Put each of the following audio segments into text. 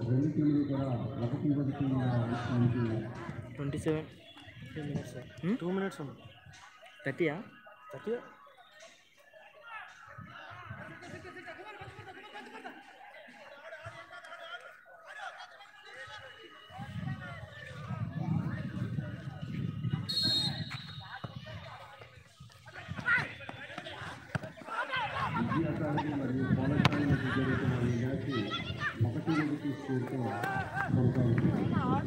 రెండు టీంలు కూడా ఒకటి ఒకటి నుంచి twenty seven two minutes two minutes ఉంది థర్టీయా థర్టీ విద్యార్థులకు మరియు పాఠశాల మధ్య జరుగుతున్న ఈ మ్యాచ్ ఒకటి ఒకటి స్కోర్తో కొనసాగుతుంది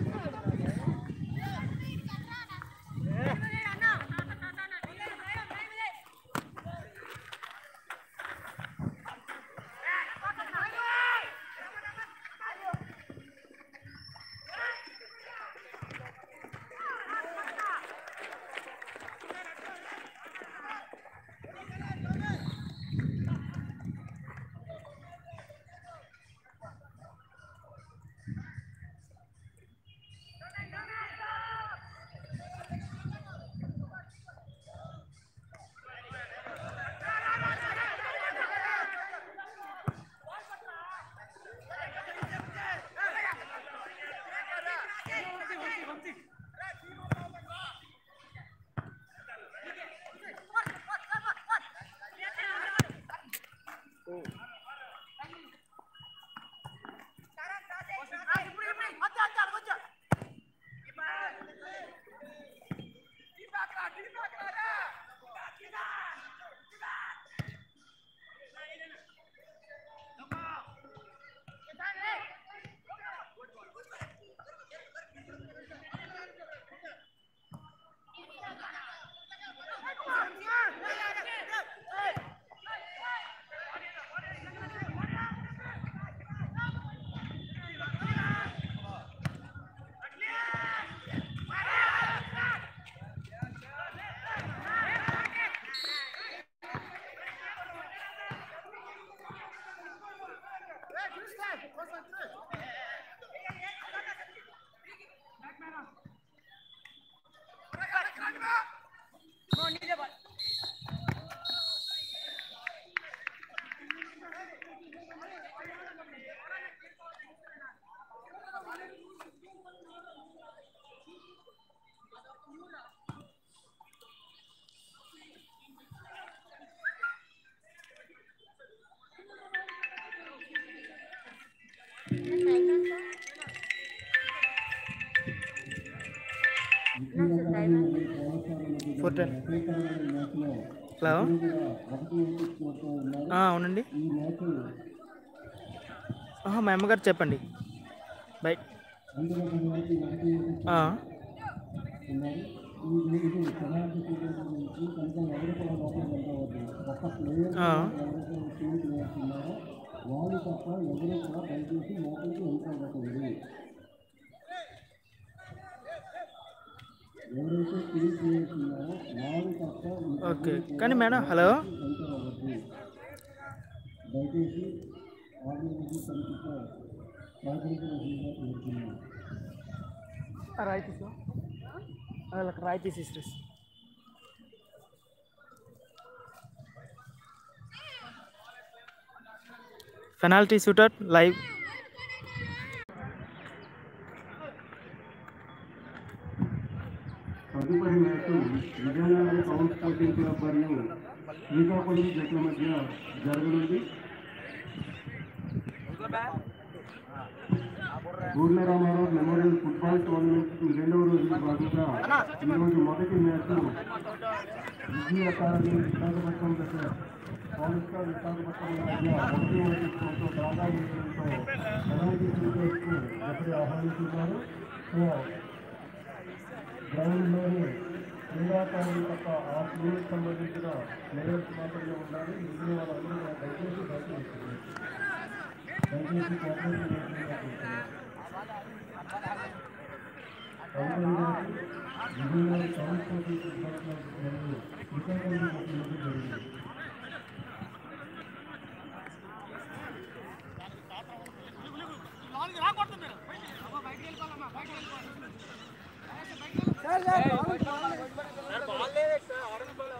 ఫోర్ టెన్ మ్యాచ్లో హలో కూడా ఒకటి ఒకటి స్కోర్తో ఉన్నారు ఆ, అవునండి ఈ మ్యాచ్ ఆహా, మా అమ్మగారు చెప్పండి బై అందులో మనకి ఒకటి ఒకటి ఆ, ఉన్నారు ఈ ఇది పెనాల్టీ షూటింగ్ గురించి కనుక ఎవరు కూడా లోపలికి వెళ్ళవద్దు ఒక ప్లేయర్ ఆ. ఎవరైతే టీం ప్లేయర్స్ ఉన్నారో వాళ్ళు తప్ప ఎవరు కూడా దయచేసి లోపలికి వెళ్ళకూడదు ఎవరైతే టీం ప్లేయర్స్ ఉన్నారో వాళ్ళు తప్ప ఇంకెవరు ఓకే కూడా కానీ మేడం హలో వెళ్ళకూడదు దయచేసి ఆర్గనైజేషన్ సమితితో సహకరించవలసిందిగా కోరుతున్నాను రాయి తీసుకో వాళ్ళకి రాయి తీసేసి పెనాల్టీ షూటర్ లైవ్ తదుపరి match Vizianagaram town sporting club మరియు శ్రీకాకుళం జట్ల మధ్య జరగనుంది ఊర్ల రామారావు మెమోరియల్ ఫుట్బాల్ టోర్నమెంట్ రెండవ రోజు భాగంగా ఈరోజు మొదటి మ్యాచ్ విజయ అకాడమీ విశాఖపట్నం దగ్గర పౌరస్కా విశాఖపట్నం మధ్య ఒకటి ఒకటి స్కోర్తో బాగా విజయంతో పెనాల్టీ షూటర్స్కు ఒకటి ఆహ్వానిస్తున్నారు సో గ్రౌండ్లోని క్రీడాకారులు తప్ప ఆ స్కూల్కి సంబంధించిన ప్లేయర్స్ మాత్రమే ఉండాలి మిగిలిన వాళ్ళందరూ కూడా దయచేసి దయచేసి దయచేసి కోఆపరేషన్ చేయాల్సిందిగా కోరుతున్నాను. తదుపరి విజయనగరం టౌన్ పోటీ మరియు శ్రీకాకుళం పోటీ మధ్య జరిగింది బాల్ లేదు సార్ ఆరెంజ్ బాల్